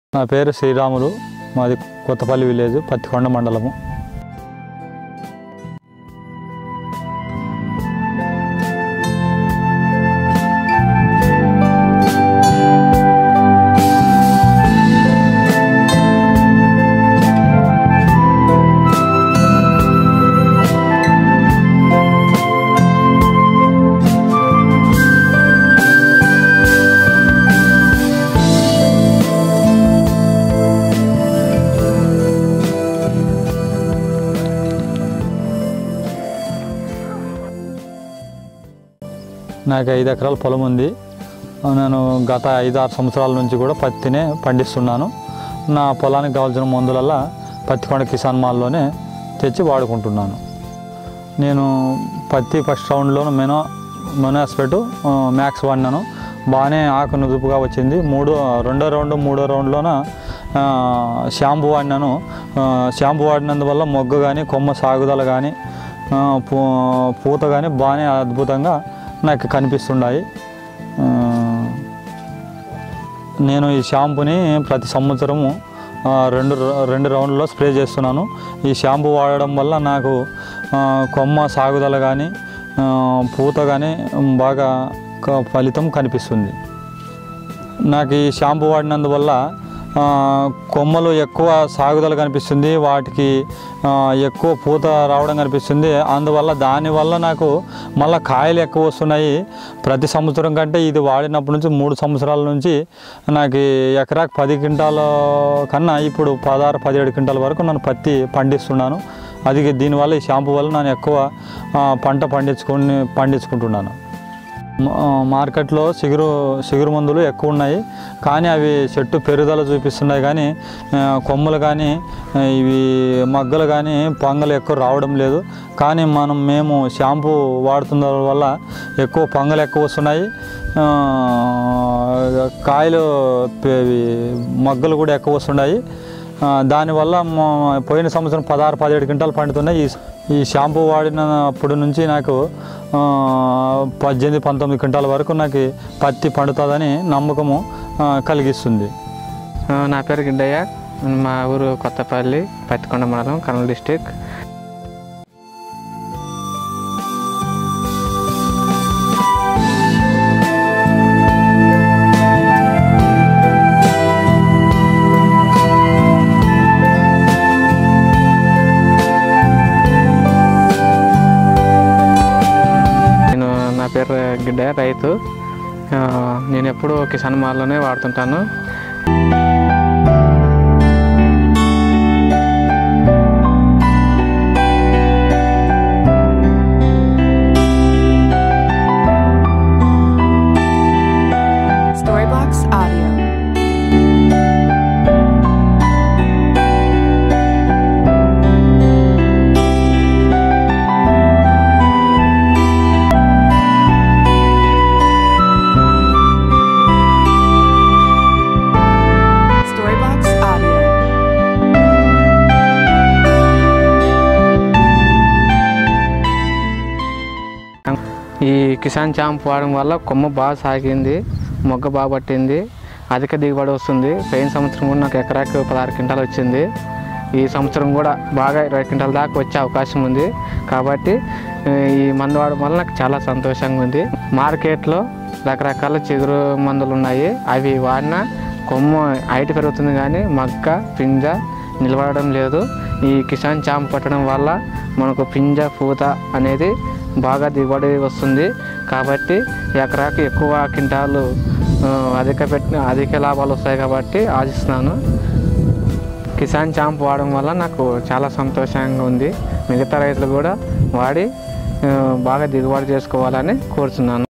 నా పేరు శ్రీరాములు మాది కొత్తపల్లి విలేజ్ పత్తికొండ మండలము నాకు ఐదు ఎకరాల పొలం ఉంది నేను గత ఐదు ఆరు సంవత్సరాల నుంచి కూడా పత్తినే పండిస్తున్నాను నా పొలానికి కావాల్సిన మందులల్లా పత్తికొండ కిసాన్ మాల్లోనే తెచ్చి వాడుకుంటున్నాను నేను పత్తి ఫస్ట్ రౌండ్లోను మెనో మొనాస్పెట్ మ్యాక్స్ వాడినాను బాగానే ఆకు నుదుపుగా వచ్చింది మూడో రెండో రౌండ్ మూడో రౌండ్లోన ఆ, షాంపూ వాడినాను ఆ, షాంపూ వాడినందువల్ల మొగ్గ కానీ కొమ్మ సాగుదల కానీ ఆ, పూ- పూత కానీ బాగానే అద్భుతంగా నాకు కనిపిస్తున్నాయి ఆ, నేను ఈ షాంపూని ప్రతి సంవత్సరము ఆ, రెండు రెండు రౌండ్లో స్ప్రే చేస్తున్నాను ఈ షాంపూ వాడడం వల్ల నాకు ఆ, కొమ్మ సాగుదల కానీ ఆ, పూత కానీ బాగా క- ఫలితం కనిపిస్తుంది నాకు ఈ షాంపూ వాడినందువల్ల ఆ, కొమ్మలు ఎక్కువ సాగుదల కనిపిస్తుంది వాటికి ఆ, ఎక్కువ పూత రావడం కనిపిస్తుంది అందువల్ల దానివల్ల నాకు మళ్ళీ కాయలు ఎక్కువ వస్తున్నాయి ప్రతి సంవత్సరం కంటే ఇది వాడినప్పటి నుంచి మూడు సంవత్సరాల నుంచి నాకు ఎకరాకు పది క్వింటాల కన్నా ఇప్పుడు పదహారు పదిహేడు క్వింటాల వరకు నేను పత్తి పండిస్తున్నాను అది దీనివల్ల ఈ షాంపూ వల్ల నేను ఎక్కువ ఆ, పంట పండించుకొని పండించుకుంటున్నాను మ- ఆ, మార్కెట్లో చిగురు చిగురు మందులు ఎక్కువ ఉన్నాయి కానీ అవి చెట్టు పెరుగుదల చూపిస్తున్నాయి కానీ ఆ, కొమ్మలు కానీ ఆ, ఇవి మగ్గలు కానీ పొంగలు ఎక్కువ రావడం లేదు కానీ మనం మేము షాంపూ వాడుతున్న వల్ల ఎక్కువ పొంగలు ఎక్కువ వస్తున్నాయి ఆ, కాయలు పె- ఇవి మగ్గలు కూడా ఎక్కువ వస్తున్నాయి ఆ, దానివల్ల మా- పోయిన సంవత్సరం పదహారు పదిహేడు క్వింటాలు పండుతున్నాయి ఈ ఈ షాంపూ వాడినప్పటి నుంచి నాకు ఆ, పద్దెనిమిది పంతొమ్మిది క్వింటాల వరకు నాకు పత్తి పండుతుందని నమ్మకము ఆ, కలిగిస్తుంది ఆ, నా పేరు గిడ్డయ్య మా ఊరు కొత్తపల్లి పత్తికొండ మండలం కర్నూలు డిస్టిక్ నేను నా పేరు గిడ్డయ్య రైతు ఆ, నేను ఎప్పుడు Kisan మాల్లోనే వాడుతుంటాను Storybox Audio. Storybox Audio. ఈ కిసాన్ చాంప్ వాడడం వల్ల కొమ్మ బాగా సాగింది మొగ్గ బాగా పట్టింది అధిక దిగుబడి వస్తుంది పోయిన సంవత్సరం కూడా నాకు ఎకరాకి పదహారు క్వింటాలు వచ్చింది ఈ సంవత్సరం కూడా బాగా ఇరవై క్వింటాల దాకా వచ్చే అవకాశం ఉంది కాబట్టి ఆ, ఈ మందు వాడడం వల్ల నాకు చాలా సంతోషంగా ఉంది మార్కెట్లో రకరకాల చిగురు మందులు ఉన్నాయి అవి వాడినా కొమ్మ హైట్ పెరుగుతుంది కానీ మగ్గ పింజ నిలబడడం లేదు ఈ కిసాన్ చాంప్ పట్టడం వల్ల మనకు పింజ పూత అనేది బాగా దిగుబడి వస్తుంది కాబట్టి ఎకరాకు ఎక్కువ క్వింటాలు ఆ, అధిక పెట్టిన అధిక లాభాలు వస్తాయి కాబట్టి ఆశిస్తున్నాను కిసాన్ చాంప్ వాడడం వల్ల నాకు చాలా సంతోషంగా ఉంది మిగతా రైతులు కూడా వాడి ఆ, బాగా దిగుబడి చేసుకోవాలని కోరుతున్నాను